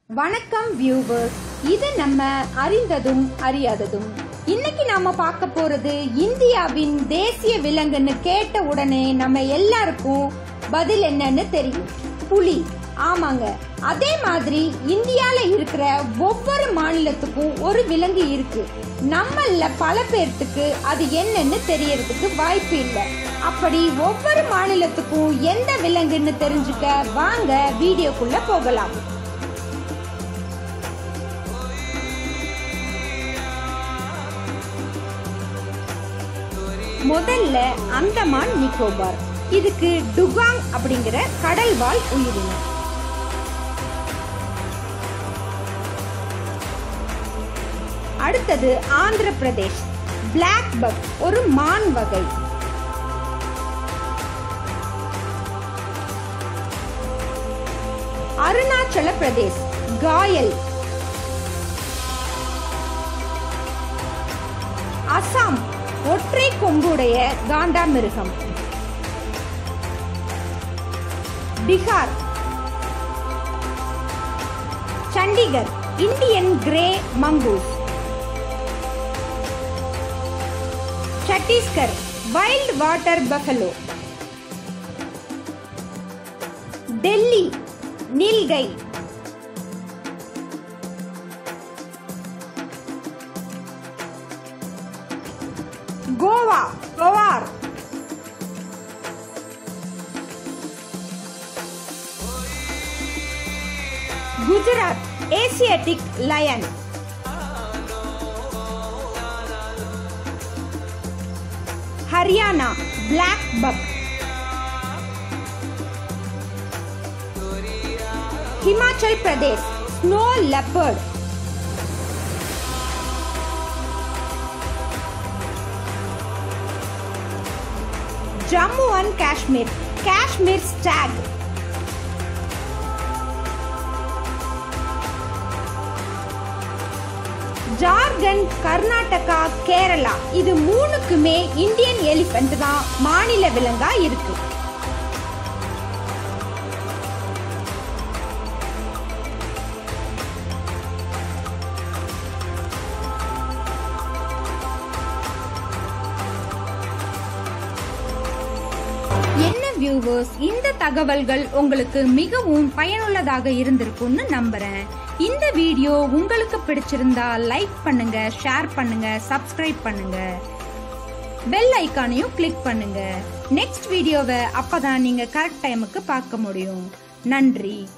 வணக்கம் வியூவர்ஸ் இது நம்ம அறிந்ததும் அறியாததும் இன்னைக்கு நாம பார்க்க போறது இந்தியாவின் தேசிய விலங்குன்னு கேட்ட உடனே நம்ம எல்லாருக்கும் பதில் என்னன்னு தெரியும் புலி ஆமாங்க அதே மாதிரி இந்தியால இருக்கிற ஒவ்வொரு மாநிலத்துக்கும் ஒரு விலங்கு இருக்கு நம்மள பல பேர்த்துக்கு அது என்னன்னு தெரியறதுக்கு வாய்ப்பு இல்லை அப்படி ஒவ்வொரு மாநிலத்துக்கும் எந்த விலங்குன்னு தெரிஞ்சுக்க வாங்க வீடியோக்குள்ள போகலாம் முதல்ல அந்தமான் நிக்கோபார் இதுக்கு டுகாங் அப்படிங்கிற கடல்வாழ் உயிரினம் அடுத்தது ஆந்திர பிரதேஷ் பிளாக் பக் ஒரு மான் வகை அருணாச்சல பிரதேஷ் காயல் அசாம் ஒற்றை கொம்புடைய காண்டாமிருகம் Bihar Chandigarh Indian grey mongoose Chhattisgarh wild water buffalo Delhi nilgai Goa கோவார் Gujarat Asiatic lion Haryana black buck Himachal Pradesh snow leopard Jammu and Kashmir Kashmir stag Jharkhand Karnataka Kerala இது மூணுக்குமே இந்தியன் எலிபென்ட் தான் மாநில விலங்கா இருக்கு என்ன வியூவர்ஸ் இந்த தகவல்கள் உங்களுக்கு மிகவும் பயனுள்ளதாக இருந்திருக்கும்னு நம்புறேன் இந்த வீடியோ உங்களுக்கு பிடிச்சிருந்தா லைக் பண்ணுங்க ஷேர் பண்ணுங்க சப்ஸ்கிரைப் பண்ணுங்க பெல் ஐக்கானையும் கிளிக் பண்ணுங்க நெக்ஸ்ட் வீடியோவை அப்பதான் நீங்க கரெக்ட் டைமுக்கு பார்க்க முடியும் நன்றி